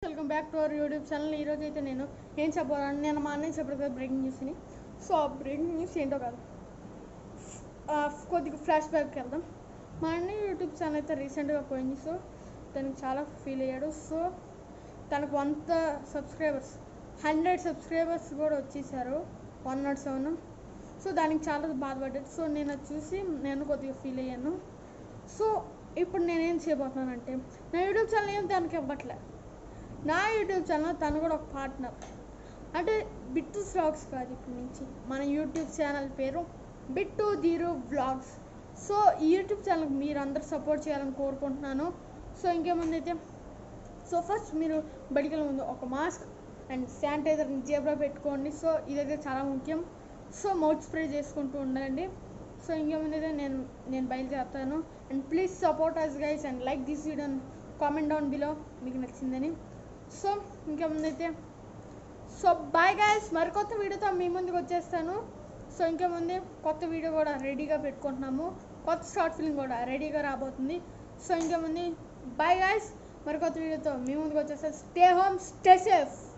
welcome back to our YouTube channel ఈరోజు అయితే నేను ఏం చెప్పాలని నేను మా అన్నయ్య చెప్పాడు కదా బ్రేకింగ్ న్యూస్ని సో ఆ బ్రేకింగ్ న్యూస్ ఏంటో కాదు ఆ, కొద్దిగా ఫ్లాష్ బ్యాక్కి వెళ్దాం మా అన్నయ్య యూట్యూబ్ ఛానల్ అయితే రీసెంట్గా పోయింది సో తనకి చాలా ఫీల్ అయ్యాడు సో తనకు వంద సబ్స్క్రైబర్స్ హండ్రెడ్ సబ్స్క్రైబర్స్ కూడా వచ్చేసారు వన్ నాట్ సెవెన్ సో దానికి చాలా బాధపడ్డాడు సో నేను అది చూసి నేను కొద్దిగా ఫీల్ అయ్యాను సో ఇప్పుడు నేనేం చేయబోతున్నానంటే నా యూట్యూబ్ ఛానల్ ఏం దానికి ఇవ్వట్లే నా యూట్యూబ్ ఛానల్ తను కూడా ఒక పార్ట్నర్ అంటే బిట్టు వ్లాగ్స్ కాదు ఇప్పటి నుంచి మన యూట్యూబ్ ఛానల్ పేరు బిట్టు దీరు వ్లాగ్స్ సో ఈ యూట్యూబ్ ఛానల్కి మీరు అందరు సపోర్ట్ చేయాలని కోరుకుంటున్నాను సో ఇంకేముంది అయితే సో ఫస్ట్ మీరు బయటికి వెళ్ళే ముందు ఒక మాస్క్ అండ్ శానిటైజర్ని జేబులో పెట్టుకోండి సో ఇదైతే చాలా ముఖ్యం సో మౌత్ స్ప్రే చేసుకుంటూ ఉండండి సో ఇంకేముంది అయితే నేను నేను బయలుదేరుతాను and please support us guys and like this video comment down below మీకు నచ్చిందని సో ఇంకేముందైతే సో బాయ్ గైస్ మరికొత్త వీడియోతో మీ ముందుకు వచ్చేస్తాను సో ఇంకేముంది కొత్త వీడియో కూడా రెడీగా పెట్టుకుంటున్నాము కొత్త షార్ట్ ఫిల్మ్ కూడా రెడీగా రాబోతుంది సో ఇంకేముంది బాయ్ గైస్ మరికొత్త వీడియోతో మీ ముందుకు వచ్చేస్తాను స్టే హోమ్ స్టే సేఫ్